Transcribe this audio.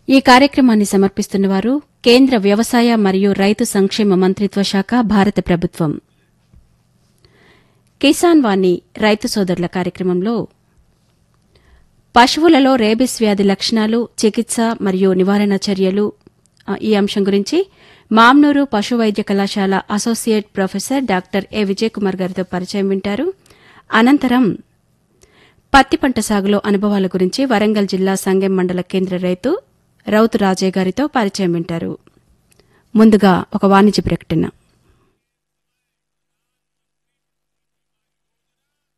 ఈ కార్యక్రమాన్ని సమర్పిస్తున్నవారు కేంద్ర వ్యవసాయ మరియు రైతు సంక్షేమ మంత్రిత్వ శాఖ భారత ప్రభుత్వం కిసాన్ వాణి రైతు సోదరుల కార్యక్రమంలో పశువులలో రేబిస్ వ్యాధి లక్షణాలు చికిత్స మరియు నివారణ చర్యలు ఆ, ఈ అంశం గురించి మామ్నూరు పశు వైద్య కళాశాల associate professor doctor A Vijay Kumar గారితో పరిచయం వింటారు అనంతరం పత్తి పంట సాగులో అనుభవాల గురించి వరంగల్ జిల్లా సంగెం మండల కేంద్ర రైతు రౌతు రాజయ్య గారితో పరిచయం వింటారు ముందుగా ఒక వాణిజ్య ప్రకటన